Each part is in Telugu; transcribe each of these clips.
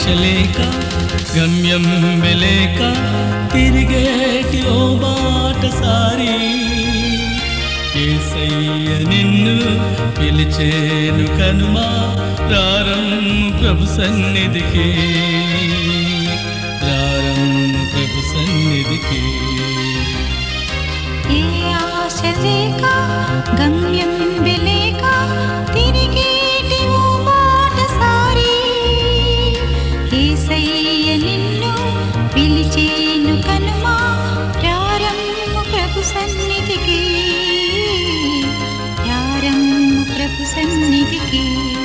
లేక గమ్యం వెలేక తిరిగేటి ఓ బాటసారి ఏసయ్య నిన్ను పిలిచేను కనుమా ప్రారం ప్రభు సన్నిధికి ప్రారం ప్రభు సన్నిధికి ఏ ఆశ లేక గమ్యం వెలేక తిరిగేటి ఓ బాటసారి యేసయ్య నిన్ను పిలిచేను కనుమా ప్రారంభ ప్రభు సన్నిధికి ప్రారంభ ప్రభు సన్నిధికి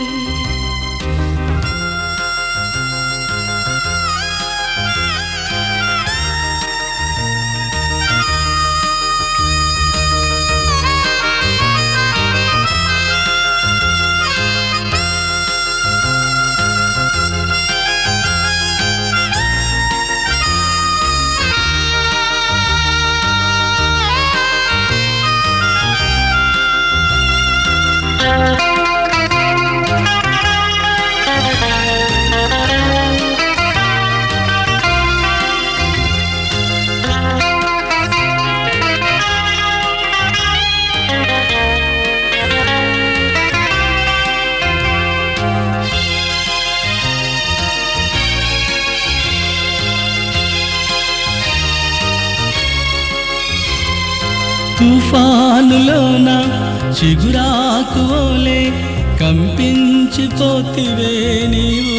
తుఫానులోన చిగురాకు ఓలే కంపించిపోతివే నీవు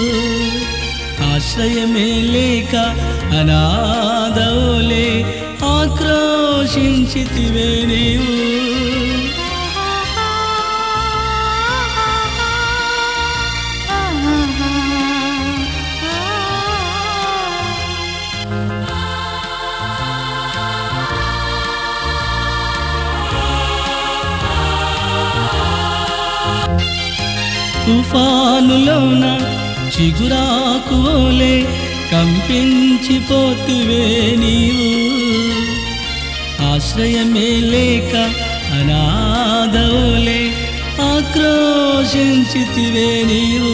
ఆశ్రయమే లేక అనాథోలే ఆక్రోశించితివే నీవు తుఫానులోన చిగురాకు ఓలే కంపించిపోతివే నీవు ఆశ్రయమే లేక అనాథోలే ఆక్రోశించితివే నీవు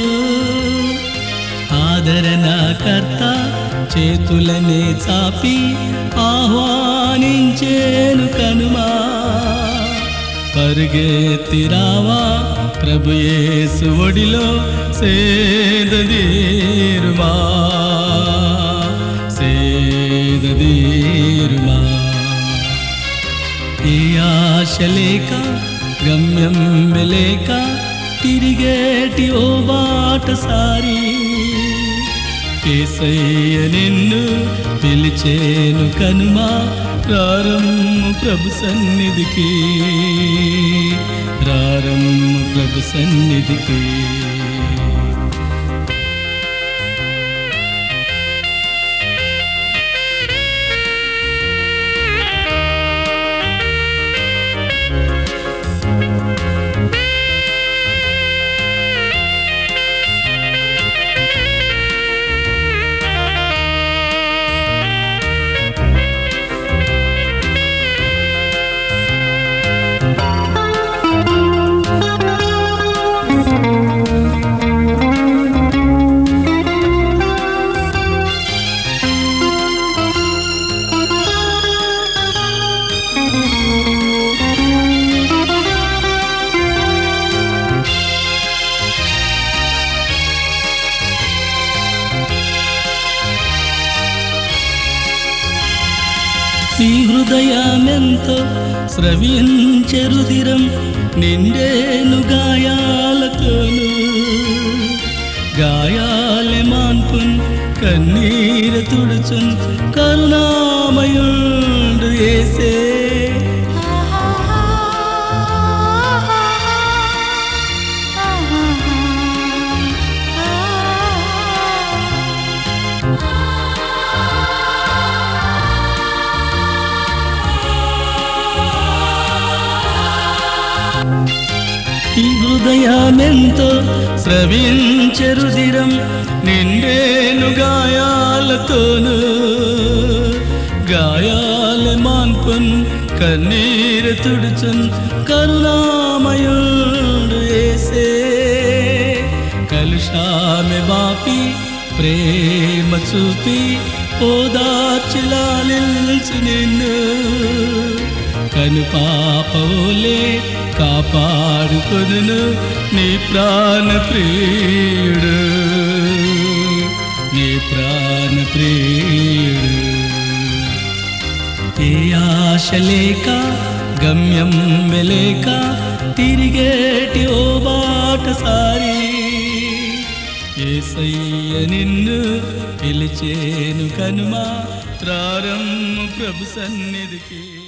ఆదరణకర్త చేతులనే చాపి ఆహ్వానించేను కనుమా పరుగెత్తిరావా ప్రభుయేసు ఒడిలో సేదదీరుమా సేదదీరుమా ఈ ఆశ లేక గమ్యం వెలేక తిరిగేటి ఓ బాటసారి కేసయ్య నిన్ను పిలిచేను కనుమా ప్రారంభ ప్రభు సన్నిధికి ప్రారంభ ప్రభు సన్నిధికి నీ హృదయమెంతో స్రవించే రుదిరం నిండేను గాయాలతోను గాయాలే మాన్పున్ కన్నీరు తుడుచున్ కరుణామయుండు ఏసే ఈ హృదయమెంతో స్రవించే రుదిరం నిండేను గాయాలతోను గాయాల మాన్పన్ కన్నీరు తుడుచున్ కరుణామయుడు ఏసే కలుషామె బాపి ప్రేమ చూపి ఓదార్చిలాలిల్చు నిన్ను కను పాపవులే కాపాడుకొను నీ ప్రాణ ప్రియుడు నీ ప్రాణ ప్రియుడు ఏ ఆశ లేక గమ్యం వెలేక తిరిగేటి ఓ బాట సారి ఏసయ్య నిన్ను పిలిచేను కనుమా ప్రారంభ ప్రభు సన్నిధికి